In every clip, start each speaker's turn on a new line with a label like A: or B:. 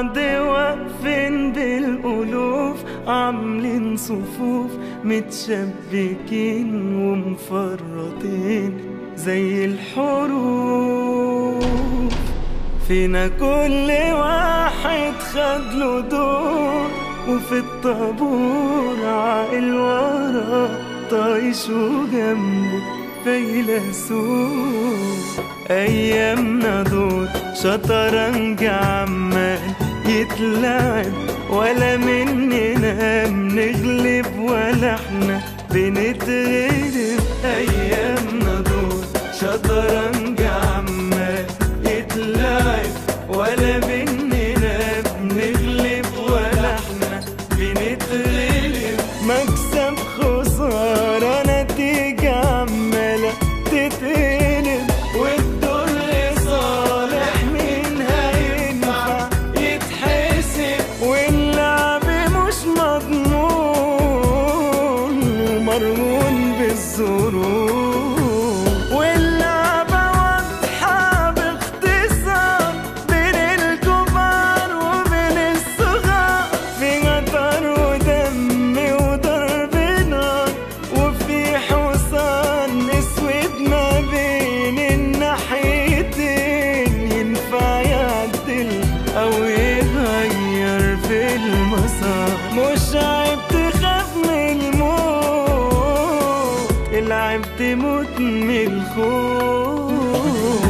A: بعض واقفين بالألوف عاملين صفوف متشبكين ومفرطين زي الحروف فينا كل واحد خد له دور وفي الطابور عاقل ورا طايش وجنبه فيلسوف ايامنا دول شطرنج عمال يتلعب ولا مننا بنغلب ولا احنا بنتغلب ايامنا دول شطرنج عمال يتلعب ولا مننا بنغلب ولا احنا بنتغلب مكسب خسارة نتيجة عمالة تتقلب والدور لصالح مين هينفع يتحسب واللعب مش مضمون ومرهون بالظروف واللعبة واضحة باختصار بين الكبار وبين الصغار في غدر ودم وضرب نار وفي حصان اسود ما بين الناحيتين ينفع يعدل او يغير في المسار مش عيب تخاف من الموت العيب تموت من الخوف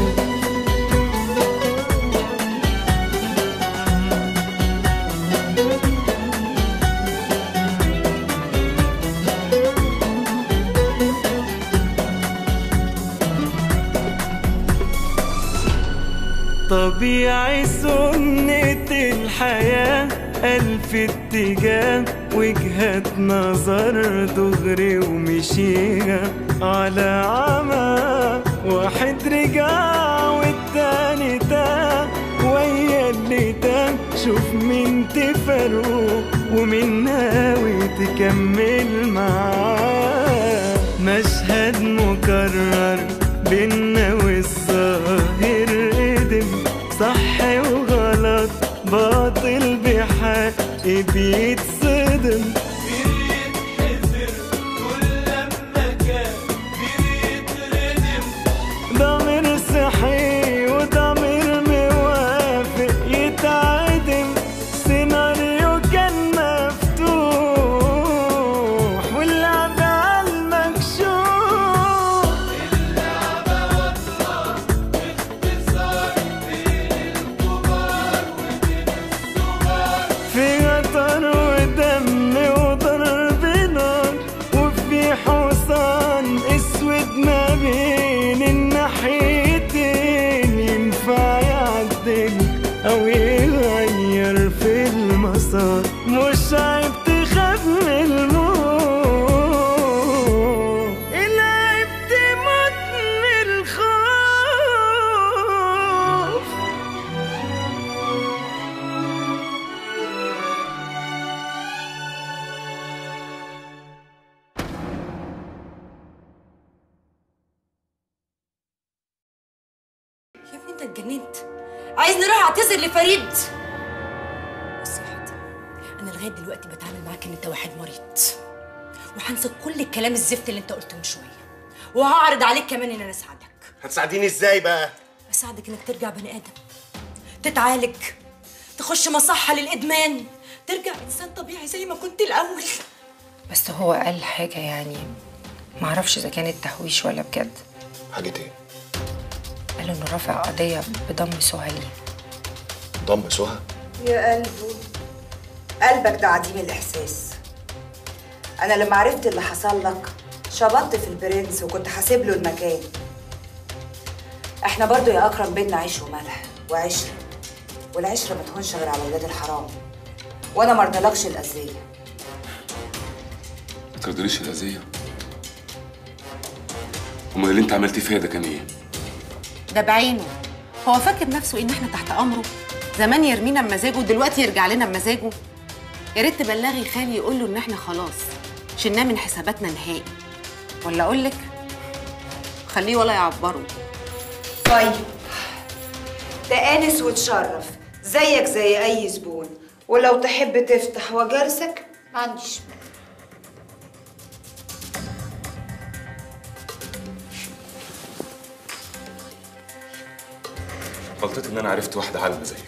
A: طبيعي سنة الحياة ألف اتجاه وجهة نظر دغري ومشيها على عمى واحد رجع والتاني تاه ويا اللي تاه شوف مين تفرقه ومين ناوي تكمل معاه مشهد مكرر بينا والظاهر قدم صح وغلط باطل بحق بيتصدم ضمير صحي وضمير موافق يتعدم سيناريو كان مفتوح واللعبة على المكشوف في غطر ودم وضرب نار وفي حصان اسود ما بين الناحيتين ينفع يعدل او يغير في المسار مش عيب تخاف من الموت العيب تموت من الخوف
B: يا ابني انت اتجننت عايز نروح اعتذر لفريد بص يا حاتم انا لغايه دلوقتي بتعامل معاك ان انت واحد مريض وهنسى كل الكلام الزفت اللي انت قلته من شويه وهعرض عليك كمان ان انا اساعدك
C: هتساعديني ازاي بقى
B: اساعدك انك ترجع بني ادم تتعالج تخش مصحه للادمان ترجع انسان طبيعي زي ما كنت الاول
D: بس هو قال حاجة يعني معرفش إذا كانت تهويش ولا بجد
C: حاجة ايه
D: قال إنه رافع قضية بضم سهى ليه
C: ضم سهى
E: يا قلبه قلبك ده عديم الإحساس أنا لما عرفت اللي حصل لك شبطت في البرنس وكنت حاسب له المكان احنا برضو يا أكرم بينا عيش وملح وعشرة والعشرة ما تهونش غير على ولاد الحرام وأنا مرضلكش الأذية
F: ما تقدريش الأذية امال اللي انت عملتيه فيا ده كان ايه؟
G: ده بعينه هو فاكر نفسه ان احنا تحت امره زمان يرمينا بمزاجه دلوقتي يرجع لنا بمزاجه يا ريت تبلغي خالي يقول له ان احنا خلاص شلناه من حساباتنا نهائي ولا اقول لك خليه ولا يعبره
E: طيب تآنس وتشرف زيك زي اي زبون ولو تحب تفتح وجرسك ما عنديش مانع.
F: غلطتي ان انا عرفت واحده عالمه زيك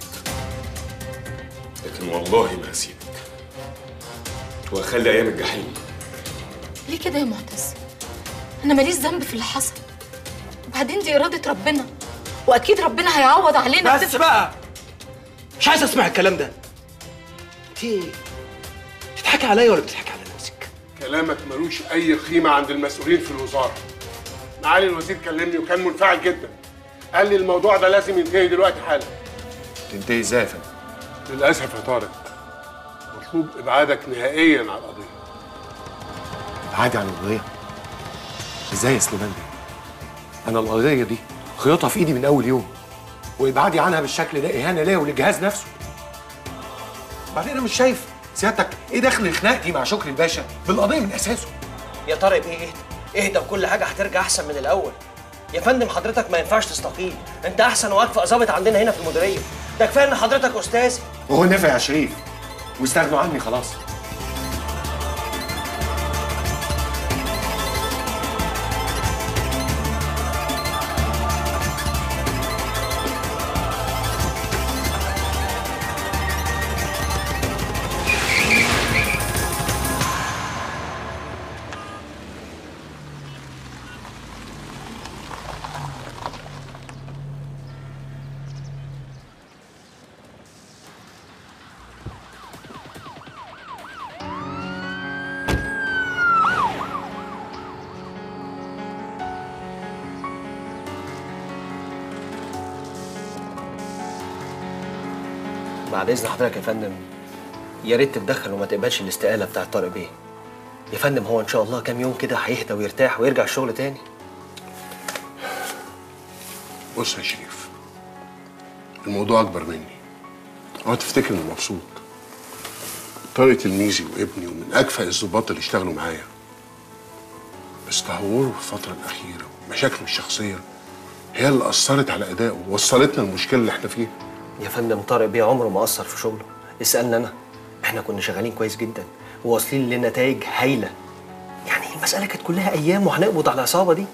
F: لكن والله ما هسيبك وهخلي ايام الجحيم
B: ليه كده يا معتز انا ماليش ذنب في اللي حصل وبعدين دي اراده ربنا واكيد ربنا هيعوض علينا
H: بس بقى مش عايز اسمع الكلام ده انت بتضحكي عليا ولا بتضحكي على نفسك
I: كلامك ملوش اي قيمه عند المسؤولين في الوزاره معالي الوزير كلمني وكان منفعل جدا قال لي الموضوع ده لازم ينتهي دلوقتي حالا
C: تنتهي ازاي يا فندم؟
I: للاسف يا طارق مطلوب ابعادك نهائيا عن القضيه
C: عادي عن القضيه ازاي يا سليمان بيه؟ انا القضيه دي خياطها في ايدي من اول يوم وابعادي عنها بالشكل ده اهانه ليا وللجهاز نفسه بعدين انا مش شايف سيادتك ايه دخل خناقتي مع شكري الباشا بالقضيه من اساسه
H: يا طارق بيه اهدى اهدى وكل حاجه هترجع احسن من الاول يا فندم حضرتك ما ينفعش تستقيل انت احسن واكفأ ظابط عندنا هنا في المديريه ده كفايه ان حضرتك استاذ
C: وهو نفع يا شريف واستغنوا عني خلاص
H: بعد اذن حضرتك يا فندم يا ريت تتدخل وما تقبلش الاستقاله بتاعت طارق بيه يا فندم هو ان شاء الله كام يوم كده هيهدى ويرتاح ويرجع الشغل تاني
I: بص يا شريف الموضوع اكبر مني اوعى تفتكر اني مبسوط طارق تلميذي وابني ومن اكفأ الظباط اللي اشتغلوا معايا بس تهوره في الفتره الاخيره ومشاكله الشخصيه هي اللي اثرت على ادائه ووصلتنا المشكله اللي احنا فيها
H: يا فندم طارق بيه عمره ما قصر في شغله اسالني انا احنا كنا شغالين كويس جدا وواصلين لنتائج هايله يعني المساله كانت كلها ايام وهنقبض على العصابه دي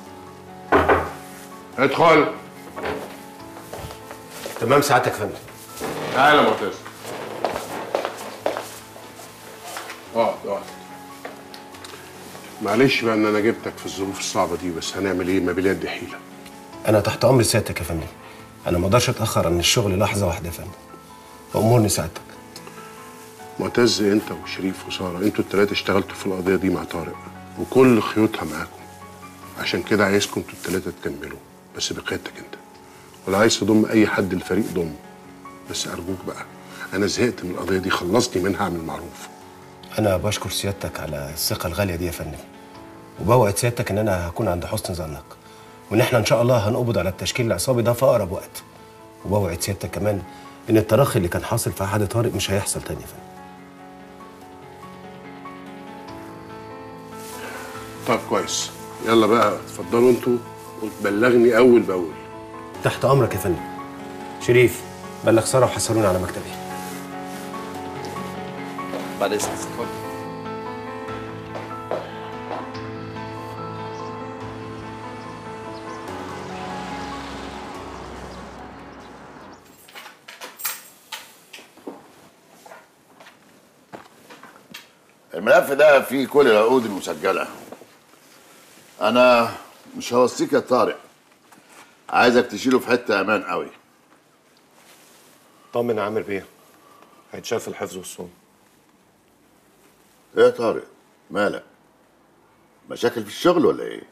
I: ادخل
C: تمام سعادتك يا فندم
I: تعالى يا معتز اقعد اقعد معلش بقى ان انا جبتك في الظروف الصعبه دي بس هنعمل ايه ما باليد حيله
J: انا تحت امر سيادتك يا فندم انا ما اقدرش اتاخر عن الشغل لحظه واحده يا فندم امورني سعادتك
I: معتز انت وشريف وساره انتوا التلاته اشتغلتوا في القضيه دي مع طارق وكل خيوطها معاكم عشان كده عايزكم انتوا التلاته تكملوا بس بقيادتك انت ولا عايز تضم اي حد الفريق ضم بس ارجوك بقى انا زهقت من القضيه دي خلصني منها اعمل معروف
J: انا بشكر سيادتك على الثقه الغاليه دي يا فندم وبوعد سيادتك ان انا هكون عند حسن ظنك وان احنا ان شاء الله هنقبض على التشكيل العصابي ده في اقرب وقت وبوعد سيادتك كمان ان الترخي اللي كان حاصل في عهد طارق مش هيحصل تاني يا فندم
I: طب كويس يلا بقى اتفضلوا انتوا وتبلغني اول باول
J: تحت امرك يا فندم شريف بلغ ساره وحصلوني على مكتبي
H: بعد اذنك
K: الملف ده فيه كل العقود المسجلة أنا مش هوصيك يا طارق عايزك تشيله في حتة أمان قوي
C: طمن يا عامر بيه هيتشاف الحفظ والصوم
K: إيه يا طارق مالك مشاكل في الشغل ولا إيه؟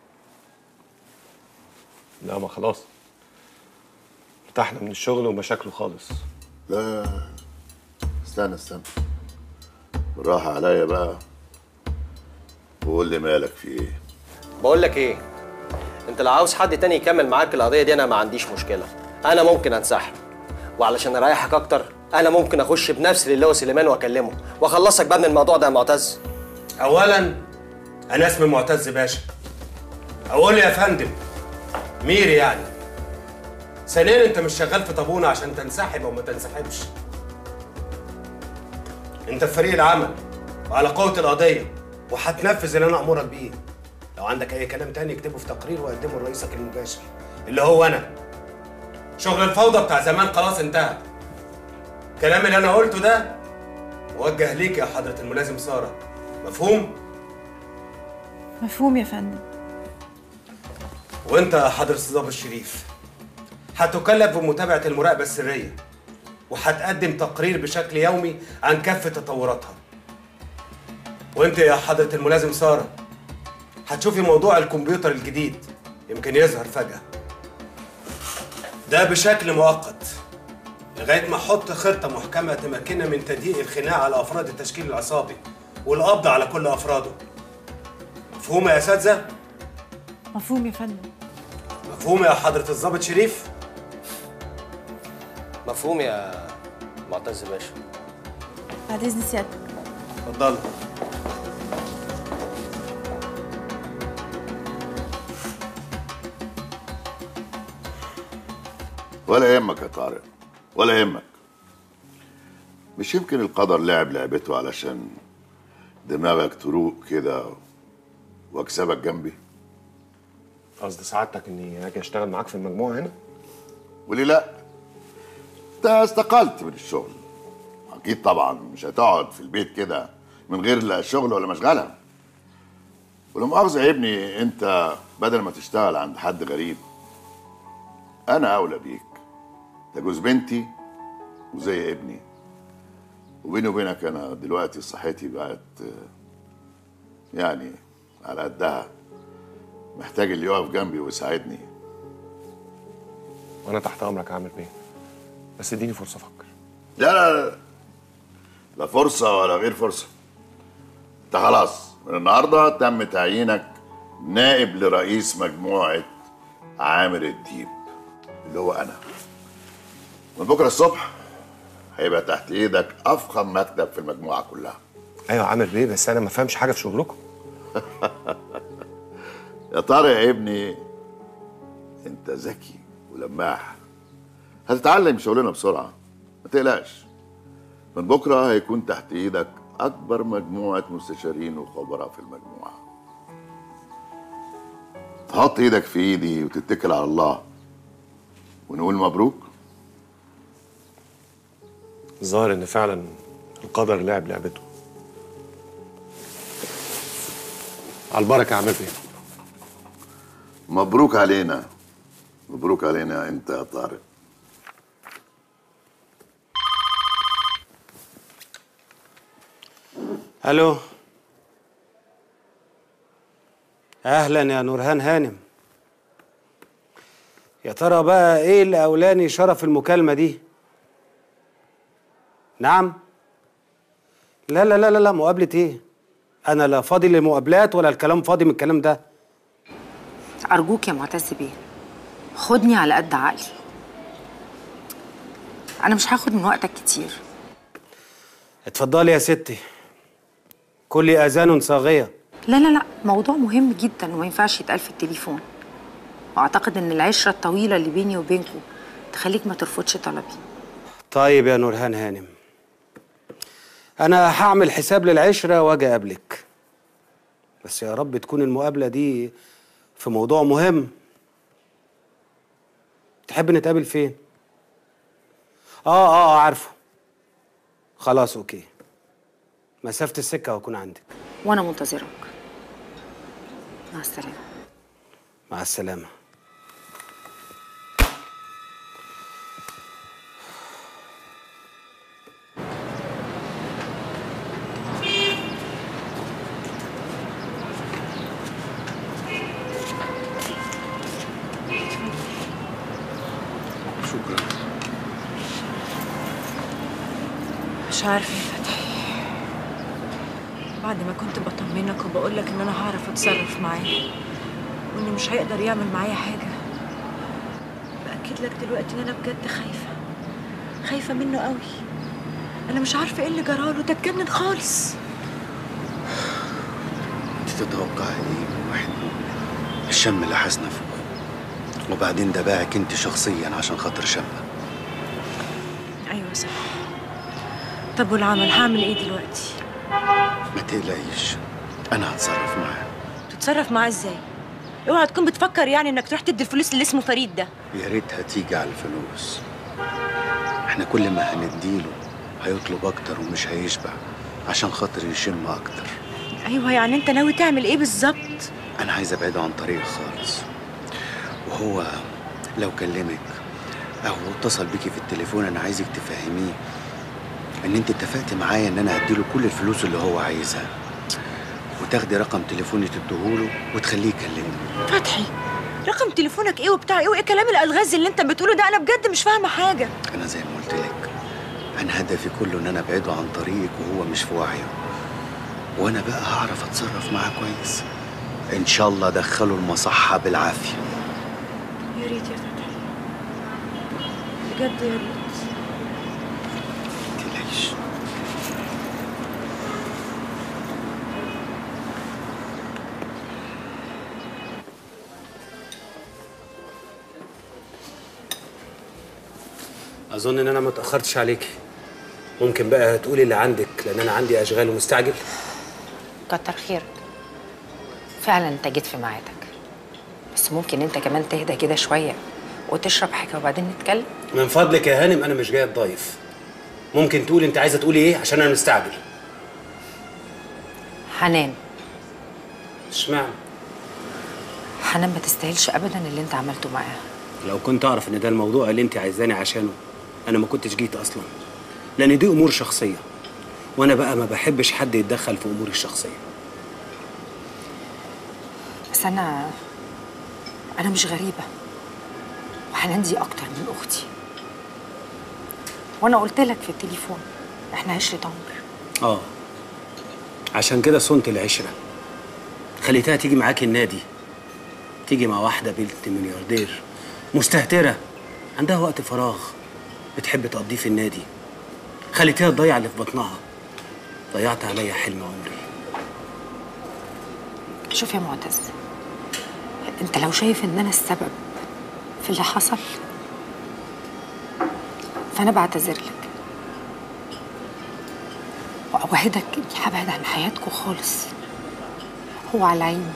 C: لا ما خلاص ارتحنا من الشغل ومشاكله خالص
K: لا استنى استنى بالراحة عليا بقى وقول لي مالك في إيه؟
H: بقول لك ايه انت لو عاوز حد تاني يكمل معاك القضيه دي انا ما عنديش مشكله انا ممكن انسحب وعلشان اريحك اكتر انا ممكن اخش بنفسي لله سليمان واكلمه واخلصك بقى من الموضوع ده يا معتز
J: اولا انا اسمي معتز باشا اقول يا فندم ميري يعني ثانيا انت مش شغال في طابونه عشان تنسحب او ما تنسحبش انت في فريق العمل وعلى قوه القضيه وهتنفذ اللي انا امرك بيه لو عندك اي كلام تاني اكتبه في تقرير وقدمه لرئيسك المباشر اللي هو انا شغل الفوضى بتاع زمان خلاص انتهى الكلام اللي انا قلته ده موجه ليك يا حضره الملازم ساره مفهوم
L: مفهوم يا فندم
J: وانت يا حضرة الضابط الشريف هتكلف بمتابعة المراقبة السرية وهتقدم تقرير بشكل يومي عن كافة تطوراتها وانت يا حضرة الملازم سارة هتشوفي موضوع الكمبيوتر الجديد يمكن يظهر فجأة ده بشكل مؤقت لغاية ما احط خطة محكمة تمكننا من تضييق الخناق على أفراد التشكيل العصابي والقبض على كل أفراده مفهوم يا أساتذة؟
L: مفهوم يا فندم
J: مفهوم يا حضرة الضابط شريف؟
H: مفهوم يا معتز باشا
L: بعد اذن سيادتك
J: اتفضل
K: ولا يهمك يا طارق ولا يهمك مش يمكن القدر لعب لعبته علشان دماغك تروق كده واكسبك جنبي
C: قصد سعادتك اني اجي اشتغل معاك في المجموعه هنا
K: وليه لا انت استقلت من الشغل اكيد طبعا مش هتقعد في البيت كده من غير لا شغل ولا مشغله ولا مؤاخذه يا ابني انت بدل ما تشتغل عند حد غريب انا اولى بيك ده جوز بنتي وزي ابني وبيني وبينك انا دلوقتي صحتي بقت آه، يعني على قدها محتاج اللي يقف جنبي ويساعدني
C: وانا تحت امرك اعمل بيه بس اديني فرصه افكر
K: لا لا لا لا فرصة ولا غير فرصة انت خلاص من النهاردة تم تعيينك نائب لرئيس مجموعة عامر الديب اللي هو أنا من بكرة الصبح هيبقى تحت إيدك أفخم مكتب في المجموعة كلها
C: ايوه عامل بيه بس انا ما فهمش حاجه في شغلكم
K: يا طارق يا ابني انت ذكي ولماح هتتعلم شغلنا بسرعة ما تقلقش من بكرة هيكون تحت ايدك أكبر مجموعة مستشارين وخبراء في المجموعة تحط ايدك في ايدي وتتكل على الله ونقول مبروك
C: الظاهر ان فعلا القدر لعب لعبته على البركه يا عامل بيه
K: مبروك علينا مبروك علينا انت يا طارق
J: الو اهلا يا نورهان هانم يا ترى بقى ايه اللي اولاني شرف المكالمه دي نعم لا لا لا لا لا مقابله ايه انا لا فاضي لمقابلات ولا الكلام فاضي من الكلام ده
D: أرجوك يا معتز بيه خدني على قد عقلي أنا مش هاخد من وقتك كتير
J: اتفضلي يا ستي كل اذان صاغيه
D: لا لا لا موضوع مهم جدا وما ينفعش يتقال في التليفون وأعتقد إن العشرة الطويلة اللي بيني وبينكم تخليك ما ترفضش طلبي
J: طيب يا نورهان هانم انا هعمل حساب للعشره واجي اقابلك بس يا رب تكون المقابله دي في موضوع مهم تحب نتقابل فين اه اه آه، عارفه خلاص اوكي مسافه السكه واكون عندك
D: وأنا منتظرك مع السلامة
J: مع السلامه
C: شكرا
L: مش عارفة يا فتحي بعد ما كنت بطمنك وبقول لك ان انا هعرف اتصرف معاه وانه مش هيقدر يعمل معايا حاجة بأكد لك دلوقتي ان انا بجد خايفة خايفة منه قوي انا مش عارفة ايه اللي جراله ده اتجنن خالص
M: انت تتوقعي ايه من واحد مؤمن الشم اللي حاسنا فوق وبعدين ده باعك انت شخصيا عشان خاطر شابة
L: ايوه صح طب والعمل هعمل ايه دلوقتي
M: ما تقلقيش انا هتصرف معاه
L: تتصرف معاه ازاي اوعى تكون بتفكر يعني انك تروح تدي الفلوس اللي اسمه فريد ده
M: يا ريتها تيجي على الفلوس احنا كل ما هنديله هيطلب اكتر ومش هيشبع عشان خاطر يشم اكتر
L: ايوه يعني انت ناوي تعمل ايه بالظبط
M: انا عايز ابعده عن طريق خالص وهو لو كلمك او اتصل بيكي في التليفون انا عايزك تفهميه ان انت اتفقت معايا ان انا هديله كل الفلوس اللي هو عايزها وتاخدي رقم تليفوني تديهوله وتخليه يكلمني
L: فتحي رقم تليفونك ايه وبتاع ايه وايه كلام الالغاز اللي انت بتقوله ده انا بجد مش فاهمه حاجه
M: انا زي ما قلت لك انا هدفي كله ان انا ابعده عن طريقك وهو مش في وعيه وانا بقى هعرف اتصرف معاه كويس ان شاء الله ادخله المصحه بالعافيه
L: يا ريت يا فتحي بجد يا ريت
M: متقلقيش
J: اظن ان انا ما اتاخرتش عليكي ممكن بقى تقولي اللي عندك لان انا عندي اشغال ومستعجل
D: كتر خيرك فعلا انت جيت في ميعادك بس ممكن انت كمان تهدى كده شويه وتشرب حاجه وبعدين نتكلم
J: من فضلك يا هانم انا مش جاي ضيف ممكن تقولي انت عايزه تقولي ايه عشان انا مستعجل
D: حنان
J: اشمعنى
D: حنان ما تستاهلش ابدا اللي انت عملته معاها
J: لو كنت اعرف ان ده الموضوع اللي انت عايزاني عشانه انا ما كنتش جيت اصلا لان دي امور شخصيه وانا بقى ما بحبش حد يتدخل في اموري الشخصيه
D: بس انا انا مش غريبه وحنان دي اكتر من اختي وانا قلت لك في التليفون احنا عشره عمر
J: اه عشان كده صنت العشره خليتها تيجي معاكي النادي تيجي مع واحده بنت ملياردير مستهتره عندها وقت فراغ بتحب تقضيه في النادي خليتيها تضيع اللي في بطنها ضيعت عليا حلم عمري
D: شوف يا معتز انت لو شايف ان انا السبب في اللي حصل فانا بعتذر لك واوعدك اني هبعد عن حياتكم خالص هو على عيني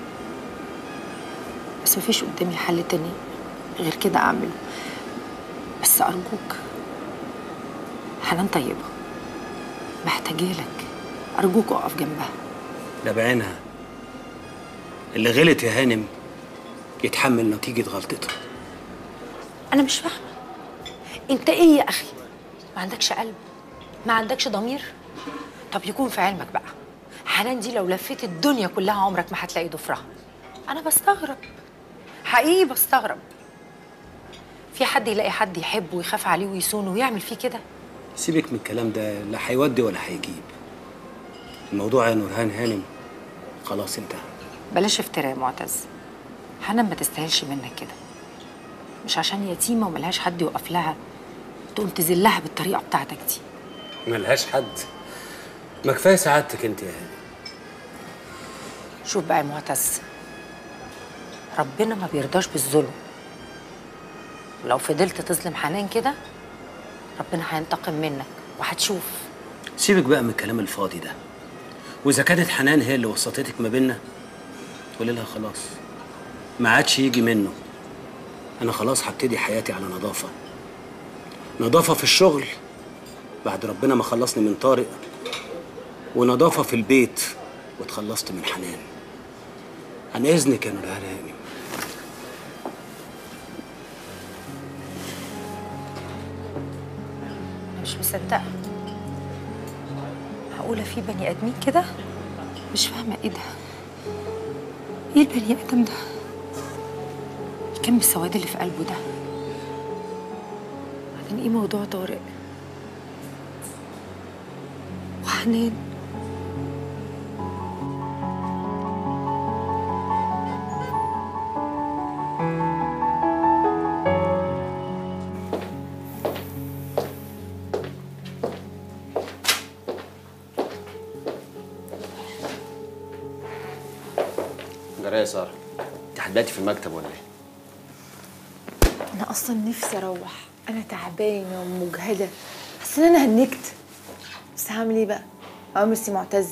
D: بس مفيش قدامي حل تاني غير كده اعمله بس ارجوك حنان طيبه محتاجه لك ارجوك اقف جنبها
J: ده بعينها اللي غلط يا هانم يتحمل نتيجة غلطته
D: انا مش فاهمه انت ايه يا اخي ما عندكش قلب ما عندكش ضمير طب يكون في علمك بقى حنان دي لو لفيت الدنيا كلها عمرك ما هتلاقي ضفرها انا بستغرب حقيقي بستغرب في حد يلاقي حد يحبه ويخاف عليه ويصونه ويعمل فيه كده
J: سيبك من الكلام ده لا هيودي ولا هيجيب الموضوع يا نورهان هانم خلاص انتهى
D: بلاش افتراء يا معتز حنان ما تستاهلش منك كده مش عشان يتيمه وملهاش حد يوقف لها تقوم تذلها بالطريقه بتاعتك دي
J: ملهاش حد ما كفايه سعادتك انت يا هانم
D: شوف بقى يا معتز ربنا ما بيرضاش بالظلم ولو فضلت تظلم حنان كده ربنا هينتقم منك وهتشوف
J: سيبك بقى من الكلام الفاضي ده واذا كانت حنان هي اللي وسطتك ما بيننا قولي لها خلاص ما عادش يجي منه انا خلاص هبتدي حياتي على نظافه نظافه في الشغل بعد ربنا ما خلصني من طارق ونظافه في البيت واتخلصت من حنان عن اذنك يا نورهان هانم
D: أنا مش مصدقه معقوله في بني ادمين كده مش فاهمه ايه ده ايه البني ادم ده كم السواد اللي في قلبه ده بعدين ايه موضوع طارق وحنان
H: جرايه يا ساره انت هتباتي في المكتب ولا ايه
L: انا اصلا نفسي اروح انا تعبانه ومجهده حاسه ان انا هنكت بس هعمل ايه بقى اوامر سي معتز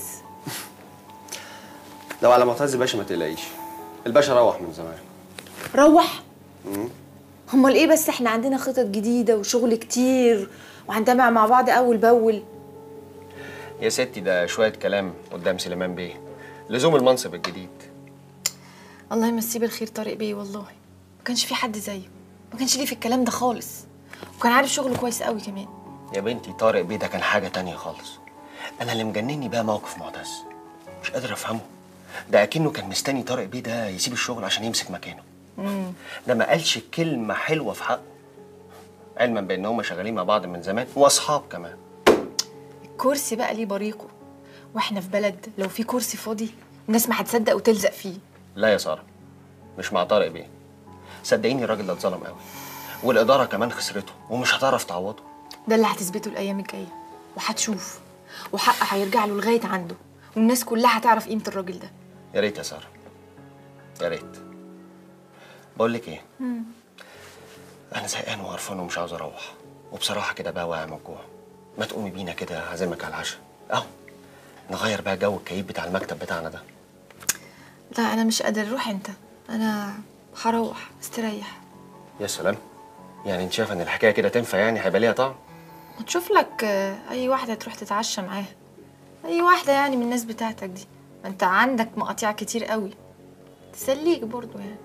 H: لو على معتز باشا ما تقلقيش الباشا روح من زمان
L: روح
H: مم.
L: امال ايه بس احنا عندنا خطط جديده وشغل كتير وهنتابع مع بعض اول باول
H: يا ستي ده شويه كلام قدام سليمان بيه لزوم المنصب الجديد
L: الله يمسيه بالخير طارق بيه والله ما كانش في حد زيه ما كانش ليه في الكلام ده خالص وكان عارف شغله كويس قوي كمان
H: يا بنتي طارق بيه ده كان حاجه تانية خالص انا اللي مجنني بقى موقف معتز مش قادر افهمه ده اكنه كان مستني طارق بيه ده يسيب الشغل عشان يمسك مكانه
L: امم
H: ده ما قالش كلمه حلوه في حقه علما بان هم شغالين مع بعض من زمان واصحاب كمان
L: الكرسي بقى ليه بريقه واحنا في بلد لو في كرسي فاضي الناس ما هتصدق وتلزق فيه
H: لا يا ساره مش مع طارق بيه صدقيني الراجل ده اتظلم قوي والاداره كمان خسرته ومش هتعرف تعوضه
L: ده اللي هتثبته الايام الجايه وهتشوف وحق هيرجع له لغايه عنده والناس كلها هتعرف قيمه الراجل ده
H: يا ريت يا ساره يا ريت بقول لك ايه انا زهقان وقرفان ومش عاوز اروح وبصراحه كده بقى واقع من الجوع ما تقومي بينا كده اعزمك على العشاء اهو نغير بقى جو الكئيب بتاع المكتب بتاعنا ده
L: لا انا مش قادر روح انت انا هروح استريح
H: يا سلام يعني انت شايفه ان الحكايه كده تنفع يعني هيبقى ليها طعم
L: ما تشوف لك آه، اي واحده تروح تتعشى معاها اي واحده يعني من الناس بتاعتك دي ما انت عندك مقاطيع كتير قوي تسليك برضو يعني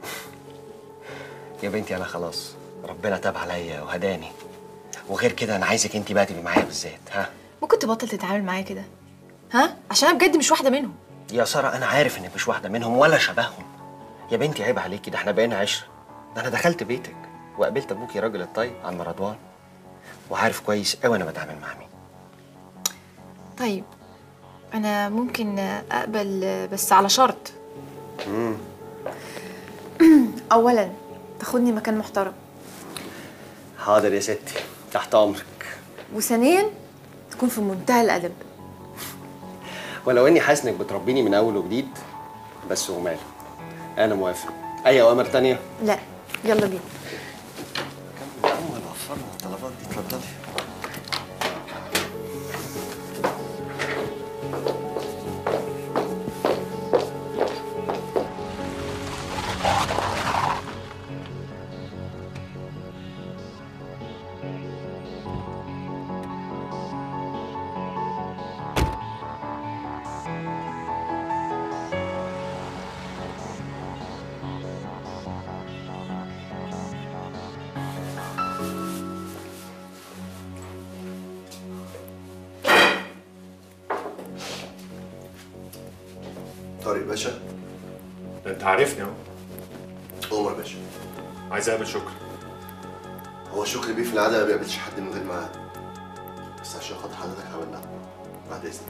H: يا بنتي انا خلاص ربنا تاب عليا وهداني وغير كده انا عايزك انت بقى تبقي معايا بالذات ها
L: ممكن تبطل تتعامل معايا كده ها عشان انا بجد مش واحده منهم
H: يا ساره انا عارف انك مش واحده منهم ولا شبههم يا بنتي عيب عليكي ده احنا بقينا عشره ده انا دخلت بيتك وقابلت ابوكي راجل الطيب عم رضوان وعارف كويس قوي انا بتعامل مع مين
L: طيب انا ممكن اقبل آه، بس على شرط
H: امم
L: اولا تاخدني مكان محترم
H: حاضر يا ستي تحت امرك
L: وثانيا تكون في منتهى الادب
H: ولو اني حاسس انك بتربيني من اول وجديد بس وماله انا موافق اي اوامر تانية
L: لا يلا بينا
H: اول وفرنا الطلبات دي اتفضلي
N: طارق باشا
C: ده انت عارفني اهو
N: عمر باشا
C: عايز اقابل شكري
N: هو شكري بيه في العاده ما بيقابلش حد من غير ميعاد بس عشان خاطر حضرتك عملناها بعد اذنك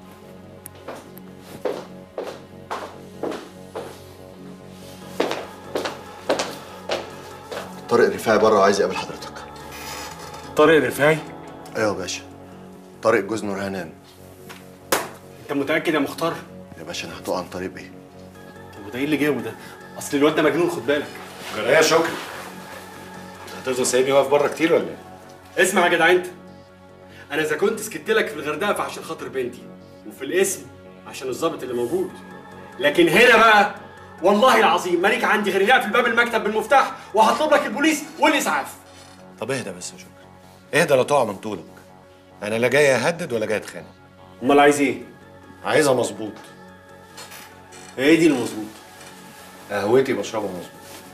N: طارق رفاعي بره وعايز يقابل حضرتك
C: طارق رفاعي
N: ايوه يا باشا طارق جوز نور هنان
C: انت متاكد يا مختار
N: يا باشا انا هتقع عن طريق بيه
C: طب وده ايه اللي جابه ده اصل الواد ده مجنون خد بالك يا شكري هتفضل سايبني واقف بره كتير ولا ايه اسمع يا جدع انت انا اذا كنت سكت لك في الغردقه فعشان خاطر بنتي وفي الاسم عشان الضابط اللي موجود لكن هنا بقى والله العظيم مالك عندي غير يقفل باب المكتب بالمفتاح وهطلب لك البوليس والاسعاف
O: طب اهدى بس يا شكري اهدى لا تقع من طولك انا لا جاي اهدد ولا جاي اتخانق
C: امال عايز ايه
O: عايزها مظبوط
C: هي دي المظبوط
O: قهوتي بشربها مظبوط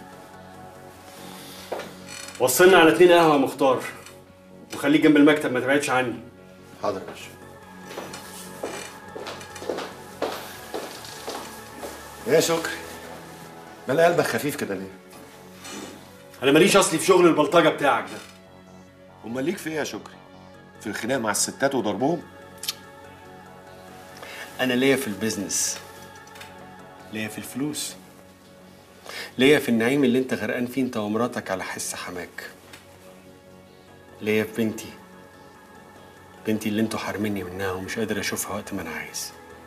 C: وصلنا على اتنين قهوه يا مختار وخليك جنب المكتب ما تبعدش عني
N: حاضر يا باشا
O: يا شكري مال قلبك خفيف كده ليه؟
C: انا ماليش اصلي في شغل البلطجه بتاعك ده
O: امال ليك في ايه يا شكري؟ في الخناق مع الستات وضربهم؟
C: انا ليا في البيزنس ليا في الفلوس ليا في النعيم اللي انت غرقان فيه انت ومراتك على حس حماك ليا في بنتي بنتي اللي انتوا حارميني منها ومش قادر اشوفها وقت ما انا عايز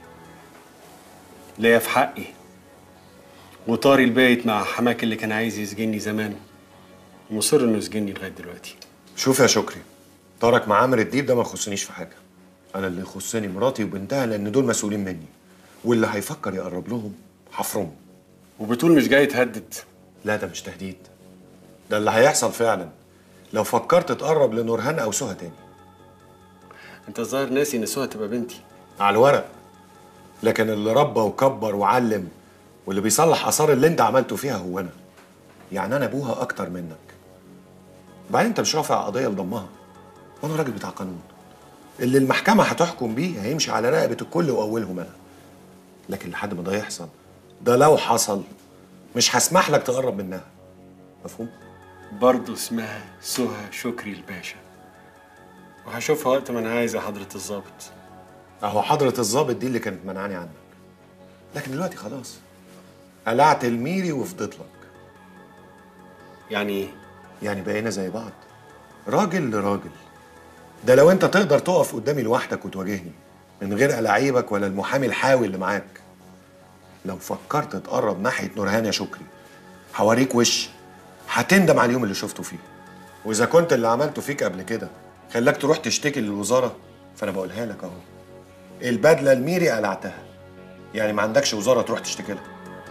C: ليا في حقي وطاري البايت مع حماك اللي كان عايز يسجني زمان
P: مصر انه يسجنني لغايه دلوقتي
C: شوف يا شكري طارق مع عامر الديب ده ما يخصنيش في حاجه انا اللي يخصني مراتي وبنتها لان دول مسؤولين مني واللي هيفكر يقرب لهم هفرمه
P: وبتقول مش جاي تهدد
C: لا ده مش تهديد ده اللي هيحصل فعلا لو فكرت تقرب لنورهان او سهى تاني
P: انت الظاهر ناسي ان سهى تبقى بنتي
C: على الورق لكن اللي ربى وكبر وعلم واللي بيصلح اثار اللي انت عملته فيها هو انا يعني انا ابوها اكتر منك بعدين انت مش رافع قضيه لضمها وانا راجل بتاع قانون اللي المحكمه هتحكم بيه هيمشي على رقبه الكل واولهم انا لكن لحد ما ده يحصل ده لو حصل مش هسمح لك تقرب منها مفهوم
P: برضه اسمها سهى شكري الباشا وهشوفها وقت ما انا عايز يا حضره الظابط
C: اهو حضرة الظابط دي اللي كانت منعاني عنك لكن دلوقتي خلاص قلعت الميري وفضيت لك
P: يعني ايه؟
C: يعني بقينا زي بعض راجل لراجل ده لو انت تقدر تقف قدامي لوحدك وتواجهني من غير ألاعيبك ولا المحامي الحاوي اللي معاك لو فكرت تقرب ناحية نورهان يا شكري هوريك وش هتندم على اليوم اللي شفته فيه وإذا كنت اللي عملته فيك قبل كده خلاك تروح تشتكي للوزارة فأنا بقولها لك أهو البدلة الميري قلعتها يعني ما عندكش وزارة تروح تشتكي لها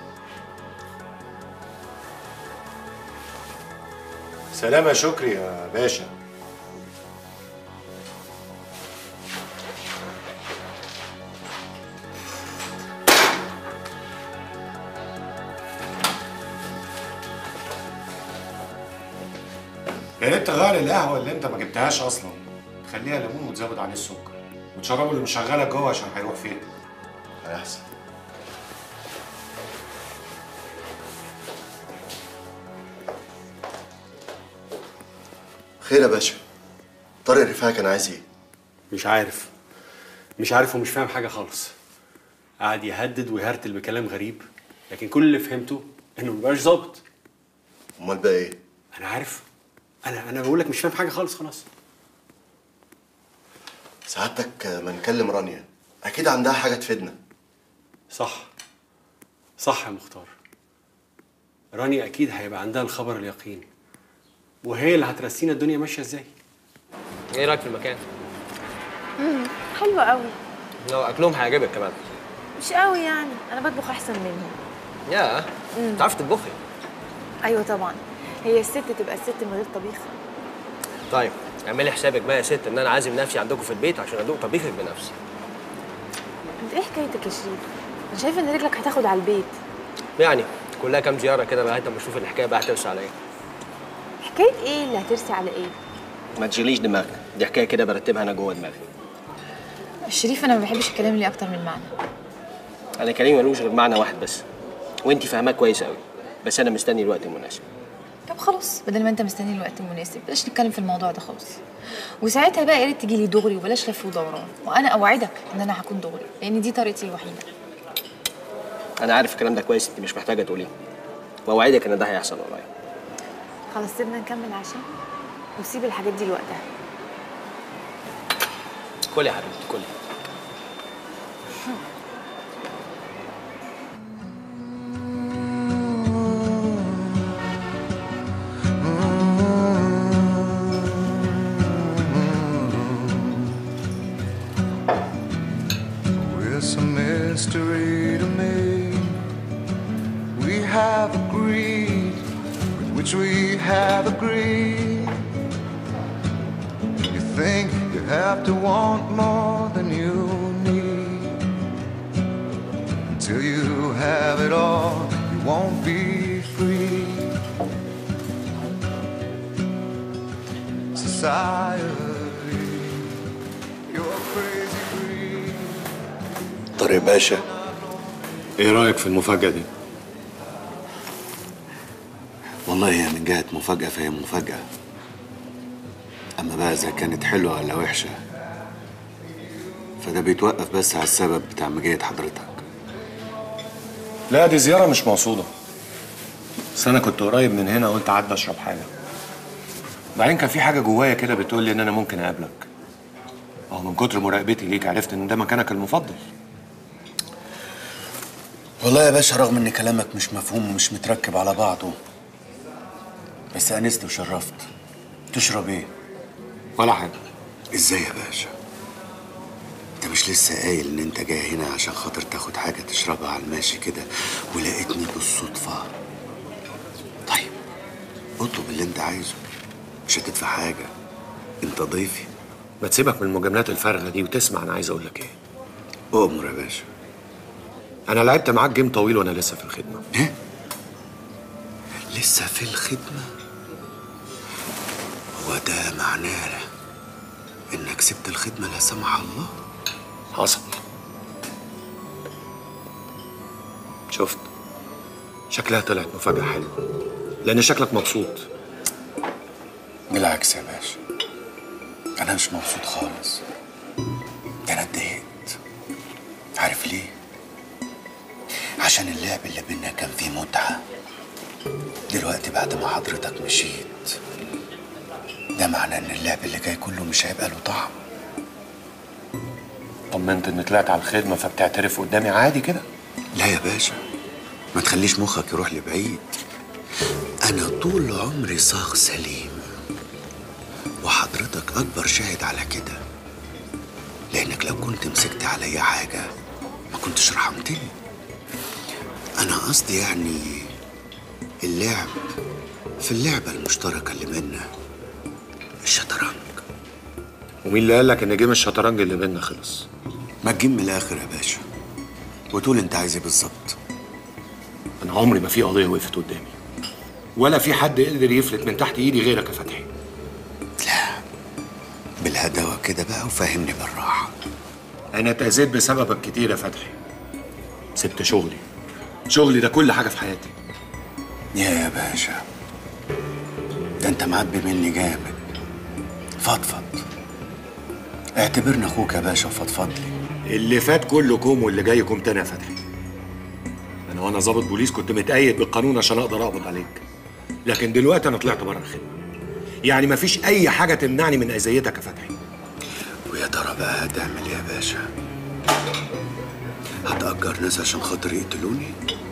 C: سلام يا شكري يا باشا يا ريت تغير القهوة اللي انت ما جبتهاش اصلا تخليها ليمون وتزود عليه السكر وتشربه اللي مشغلك جوه عشان هيروح فين
N: هيحصل خير يا باشا طارق رفاعي كان عايز ايه؟
P: مش عارف مش عارف ومش فاهم حاجه خالص قعد يهدد ويهرتل بكلام غريب لكن كل اللي فهمته انه مبقاش ظابط
N: امال بقى ايه؟
P: انا عارف انا انا بقول لك مش فاهم حاجه خالص خلاص
N: سعادتك ما نكلم رانيا اكيد عندها حاجه تفيدنا
P: صح صح يا مختار رانيا اكيد هيبقى عندها الخبر اليقيني وهي اللي هترسينا الدنيا ماشيه ازاي
H: ايه رايك في المكان؟
L: امم حلوة قوي
H: لو اكلهم هيعجبك كمان
L: مش قوي يعني انا بطبخ احسن منهم
H: يا
L: مم.
H: تعرفي تطبخي
L: ايوه طبعا هي الست تبقى الست من غير طبيخ
H: طيب اعملي حسابك بقى يا ست ان انا عازم نفسي عندكم في البيت عشان ادوق طبيخك بنفسي
L: انت ايه حكايتك يا شريف انا شايفه ان رجلك هتاخد على البيت
H: يعني كلها كام زياره كده لغايه اما اشوف الحكايه بقى هترسى على ايه
L: حكايه ايه اللي هترسي على ايه
H: ما تشغليش دماغك دي حكايه كده برتبها انا جوه دماغي
L: شريف انا ما بحبش الكلام اللي اكتر من معنى
H: انا كلامي ملوش غير معنى واحد بس وانت فاهماه كويس قوي بس انا مستني الوقت المناسب
L: طب خلاص بدل ما انت مستني الوقت المناسب بلاش نتكلم في الموضوع ده خالص وساعتها بقى يا ريت تجي لي دغري وبلاش لف ودوران وانا اوعدك ان انا هكون دغري لان دي طريقتي الوحيده
H: انا عارف الكلام ده كويس انت مش محتاجه تقوليه واوعدك ان ده هيحصل قريب
L: خلاص سيبنا نكمل عشان وسيب الحاجات دي لوقتها
H: كلي يا حبيبتي كلي
A: It's a mystery to me. We have agreed with which we have agreed. You think you have to want more than you need. Until you have it all, you won't be free. Society, you're crazy breed.
N: طارق باشا
C: ايه رايك في المفاجاه دي
M: والله هي من جهة مفاجأة فهي مفاجأة أما بقى إذا كانت حلوة ولا وحشة فده بيتوقف بس على السبب بتاع مجية حضرتك
C: لا دي زياره مش مقصوده بس انا كنت قريب من هنا قلت اعدي اشرب حاجه بعدين كان في حاجه جوايا كده بتقول لي ان انا ممكن اقابلك اه من كتر مراقبتي ليك عرفت ان ده مكانك المفضل
M: والله يا باشا رغم إن كلامك مش مفهوم ومش متركب على بعضه بس انست وشرفت تشرب ايه
C: ولا حاجه
M: ازاي يا باشا انت مش لسه قايل ان انت جاي هنا عشان خاطر تاخد حاجه تشربها على الماشي كده ولقيتني بالصدفه طيب اطلب اللي انت عايزه مش هتدفع حاجه انت ضيفي
C: ما تسيبك من المجاملات الفارغه دي وتسمع انا عايز اقول لك ايه
M: اؤمر يا باشا
C: انا لعبت معاك جيم طويل وانا لسه في الخدمه
M: لسه في الخدمه هو ده معناه انك سبت الخدمه لا سمح الله
C: حصل شفت شكلها طلعت مفاجأة حلوة لأن شكلك مبسوط
M: بالعكس يا باشا انا مش مبسوط خالص ده انا اتضايقت عارف ليه عشان اللعب اللي بينا كان فيه متعه دلوقتي بعد ما حضرتك مشيت ده معناه ان اللعب اللي جاي كله مش هيبقى له طعم
C: طمنت إن طلعت على الخدمة فبتعترف قدامي عادي كده
M: لا يا باشا ما تخليش مخك يروح لبعيد انا طول عمري صاغ سليم وحضرتك اكبر شاهد على كده لانك لو كنت مسكت عليا حاجه ما كنتش رحمتني انا قصدي يعني اللعب في اللعبه المشتركه اللي بينا الشطرنج
C: ومين اللي قال لك إن جيم الشطرنج اللي بينا خلص
M: ما تجيب من الاخر يا باشا وتقول انت عايز ايه بالظبط
C: أنا عمري ما في قضية وقفت قدامي ولا في حد قدر يفلت من تحت إيدي غيرك يا فتحي
M: بالهداوه كده بقى وفهمني بالراحه
C: أنا اتأذيت بسببك كتير يا فتحي سبت شغلي شغلي ده كل حاجة في حياتي
M: يا يا باشا ده انت معبي مني جامد فضفض اعتبرني اخوك يا باشا وفضفض لي
C: اللي فات كله كوم واللي جاي كوم تاني يا فتحي انا وانا ضابط بوليس كنت متأيد بالقانون عشان اقدر اقبض عليك لكن دلوقتي انا طلعت بره الخدمه يعني مفيش اي حاجه تمنعني من اذيتك يا فتحي
M: ويا ترى بقى هتعمل ايه يا باشا هتأجر ناس عشان خاطر يقتلوني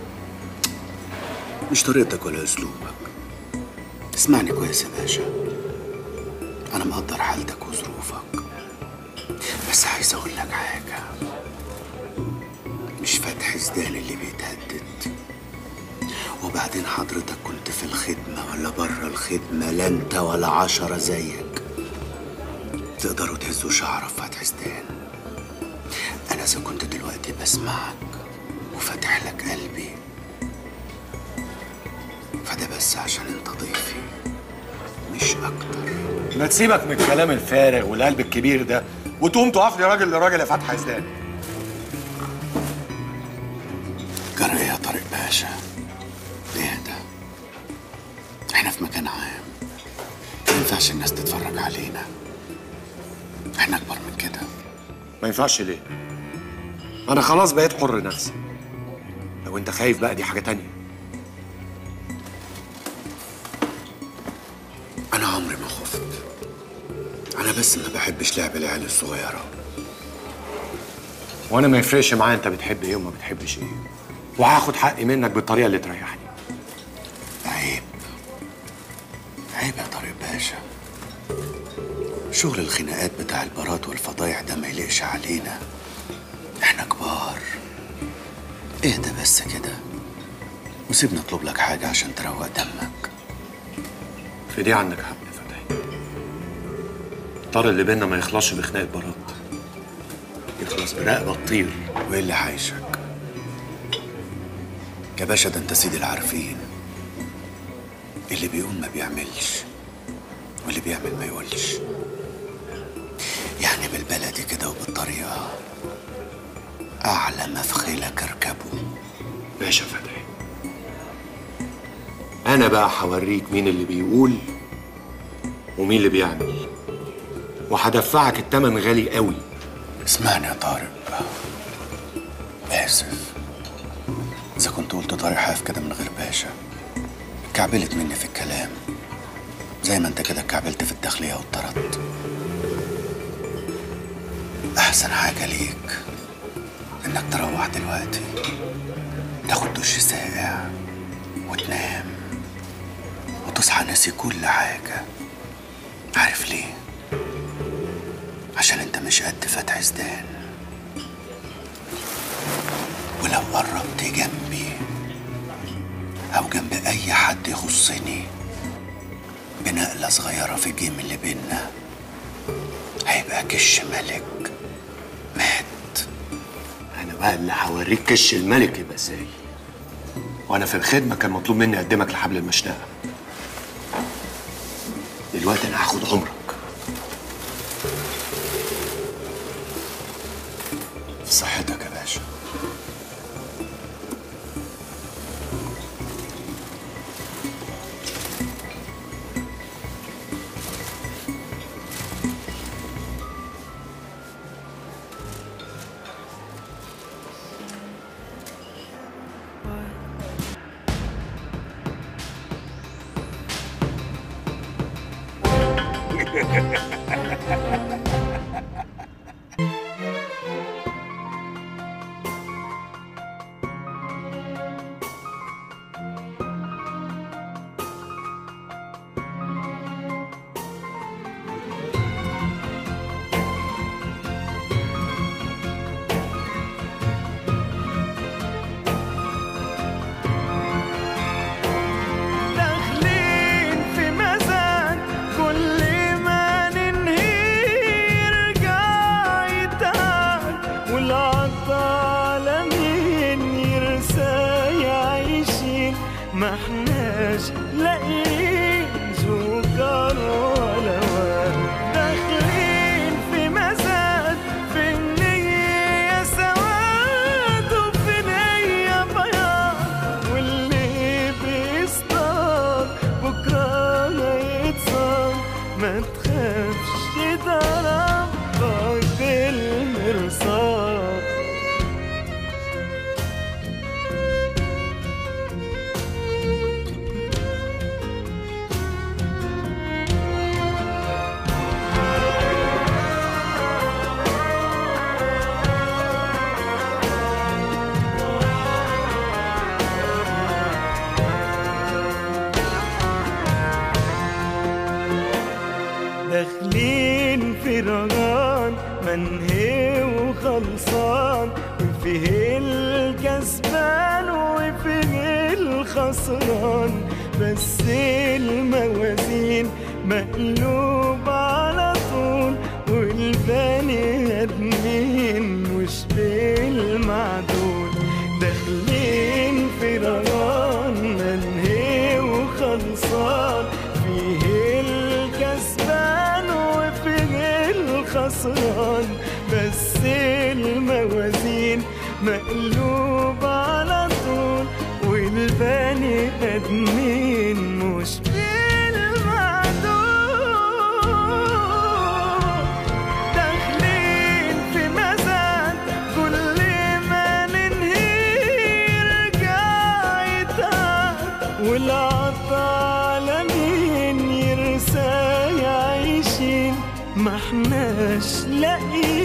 M: مش طريقتك ولا اسلوبك اسمعني كويس يا باشا انا مقدر حالتك وظروفك بس عايز اقول لك حاجه مش فتح زدان اللي بيتهدد وبعدين حضرتك كنت في الخدمة ولا بره الخدمة لا انت ولا عشرة زيك تقدروا تهزوا شعر في فتح زدان أنا إذا كنت دلوقتي بسمعك وفاتح لك قلبي فده بس عشان انت ضيفي مش أكتر
C: ما تسيبك من الكلام الفارغ والقلب الكبير ده وتقوم تقف لي راجل لراجل يا فتحي زدان
M: جرى إيه يا طارق باشا ايه ده احنا في مكان عام ما ينفعش الناس تتفرج علينا احنا اكبر من كده
C: ما ينفعش ليه انا خلاص بقيت حر نفسي لو انت خايف بقى دي حاجه تانية
M: انا عمري ما خفت انا بس ما بحبش لعب العيال الصغيره
C: وانا ما يفرقش معايا انت بتحب ايه وما بتحبش ايه وهاخد حقي منك بالطريقه اللي تريحني
M: عيب عيب يا طارق باشا شغل الخناقات بتاع البارات والفضايح ده ما يليقش علينا احنا كبار اهدى بس كده وسيبني اطلب لك حاجه عشان تروق دمك
C: في دي عندك حق يا فتحي الطار اللي بينا ما يخلصش بخناقه براد يخلص برقبه تطير
M: وايه اللي حايشك يا باشا ده انت سيد العارفين اللي بيقول ما بيعملش واللي بيعمل ما يقولش يعني بالبلدي كده وبالطريقة أعلى ما في خيلك اركبه
C: ماشي يا فتحي انا بقى هوريك مين اللي بيقول ومين اللي بيعمل وهدفعك التمن غالي قوي
M: اسمعني يا طارق آسف إذا كنت قلت طارق حاف كده من غير باشا كعبلت مني في الكلام زي ما انت كده كعبلت في الداخلية واتطردت أحسن حاجة ليك إنك تروح دلوقتي تاخد دش ساقع وتنام وتصحى هصحى ناسي كل حاجة عارف ليه؟ عشان انت مش قد فتح زدان ولو قربت جنبي او جنب اي حد يخصني بنقلة صغيرة في الجيم اللي بينا هيبقى كش ملك مات
C: انا بقى اللي هوريك كش الملك يبقى ازاي وانا في الخدمه كان مطلوب مني اقدمك لحبل المشنقه دلوقتي انا هاخد عمرك في صحتك يا باشا
Q: داخلين في مزاج كل ما ننهي يرجع يتعب والعطالة مين يرسى يعيشين ما احناش لاقيين سكر ولا واد داخلين في مزاج في النية سواد وفي نية بياض واللي بيصطاد بكرة ما يتصاب ما تخافش ده ربك المرصاد داخلين في رهان منهي وخلصان وفيه الكسبان وفيه الخسران بس الموازين مقلوب على طول والبني ادمين مش بالمعدول داخلين في رهان منهي وخلصان فيه الكسبان وفيه الخسران بس الموازين مقلوب على طول والبني ادمين مش بالمعدول داخلين في مزاج كل ما ننهي يرجع يتعب والعطالة مين يرسى يعيشين ما احناش لاقيين